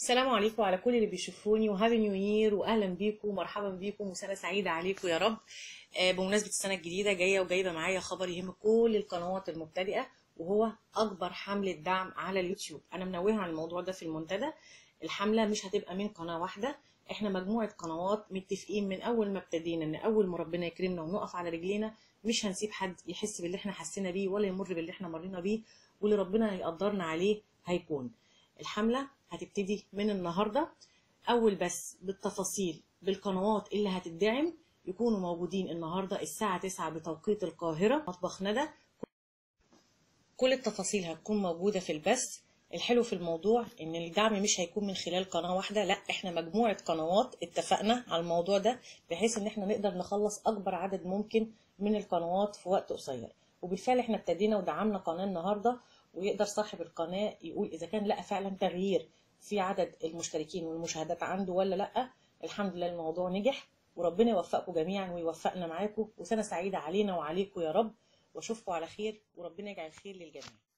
السلام عليكم على كل اللي بيشوفوني وهابي نيو يير واهلا بيكم ومرحبا بيكم وسنه سعيده عليكم يا رب آه، بمناسبه السنه الجديده جايه وجايبه معايا خبر يهم كل القنوات المبتدئه وهو اكبر حمله دعم على اليوتيوب انا منوهه عن الموضوع ده في المنتدى الحمله مش هتبقى من قناه واحده احنا مجموعه قنوات متفقين من اول ما ابتدينا ان اول ما ربنا يكرمنا ونقف على رجلينا مش هنسيب حد يحس باللي احنا حسينا بيه ولا يمر باللي احنا مرينا بيه واللي ربنا هيقدرنا عليه هيكون الحمله هتبتدي من النهارده اول بس بالتفاصيل بالقنوات اللي هتدعم يكونوا موجودين النهارده الساعه 9 بتوقيت القاهره مطبخ ندى كل التفاصيل هتكون موجوده في البث الحلو في الموضوع ان الدعم مش هيكون من خلال قناه واحده لا احنا مجموعه قنوات اتفقنا على الموضوع ده بحيث ان احنا نقدر نخلص اكبر عدد ممكن من القنوات في وقت قصير وبالفعل احنا ابتدينا ودعمنا قناه النهارده ويقدر صاحب القناه يقول اذا كان لقى فعلا تغيير في عدد المشتركين والمشاهدات عنده ولا لا الحمد لله الموضوع نجح وربنا يوفقكم جميعا ويوفقنا معاكم وسنه سعيده علينا وعليكم يا رب واشوفكم على خير وربنا يجعل الخير للجميع